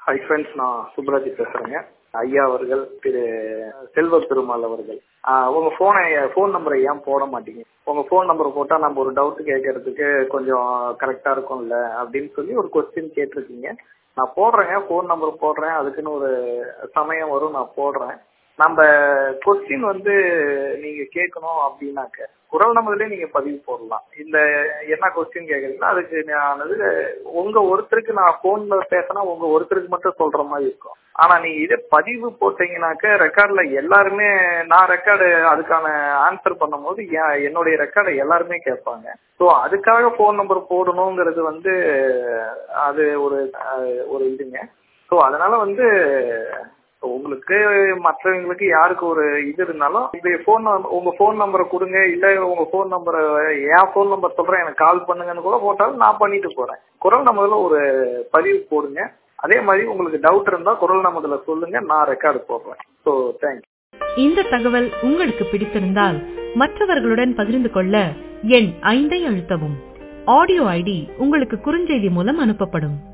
hi friends நான் சுப்ராஜ் பேசுறேங்க ஐயா அவர்கள் திரு செல்வ பெருமாள் அவர்கள் ஆஹ் உங்க போனை ஃபோன் நம்பரை ஏன் போட மாட்டீங்க உங்க ஃபோன் நம்பர் போட்டா நம்ம ஒரு டவுட் கேட்கறதுக்கு கொஞ்சம் கரெக்டா இருக்கும்ல அப்படின்னு சொல்லி ஒரு கொஸ்டின் கேட்டிருக்கீங்க நான் போடுறேங்க ஃபோன் நம்பர் போடுறேன் அதுக்குன்னு ஒரு சமயம் வரும் நான் போடுறேன் நம்ம கொஸ்டின் வந்து நீங்க கேட்கணும் அப்படின்னாக்க குரல் நமதுலேயே நீங்க பதிவு போடலாம் இந்த என்ன கொஸ்டின் கேக்குறீங்களோ அதுக்கு நான் வந்து உங்க ஒருத்தருக்கு நான் போன்ல பேசினா உங்க ஒருத்தருக்கு மட்டும் சொல்ற மாதிரி இருக்கும் ஆனா நீங்க இதே பதிவு போட்டீங்கன்னாக்க ரெக்கார்ட்ல எல்லாருமே நான் ரெக்கார்டு அதுக்கான ஆன்சர் பண்ணும்போது என் என்னுடைய ரெக்கார்டை எல்லாருமே கேட்பாங்க ஸோ அதுக்காக ஃபோன் நம்பர் போடணுங்கிறது வந்து அது ஒரு அஹ், ஒரு இதுங்க ஸோ அதனால வந்து உங்களுக்கு மற்றவங்களுக்கு யாருக்கு ஒரு இது இருந்தாலும் இப்ப ஃபோன் உங்க ஃபோன் நம்பரை கொடுங்க இல்ல உங்க ஃபோன் நம்பரை என் ஃபோன் நம்பர் சொல்றேன் எனக்கு கால் பண்ணுங்கன்னு கூட போட்டாலும் நான் பண்ணிட்டு போறேன் குரல் நம்பர்ல ஒரு பதிவு போடுங்க அதே மாதிரி உங்களுக்கு டவுட் இருந்தா குரல் நம்பர்ல சொல்லுங்க நான் ரெக்கார்டு போடுறேன் ஸோ தேங்க்யூ இந்த தகவல் உங்களுக்கு பிடித்திருந்தால் மற்றவர்களுடன் பகிர்ந்து கொள்ள எண் ஐந்தை அழுத்தவும் ஆடியோ ஐடி உங்களுக்கு குறுஞ்செய்தி மூலம் அனுப்பப்படும்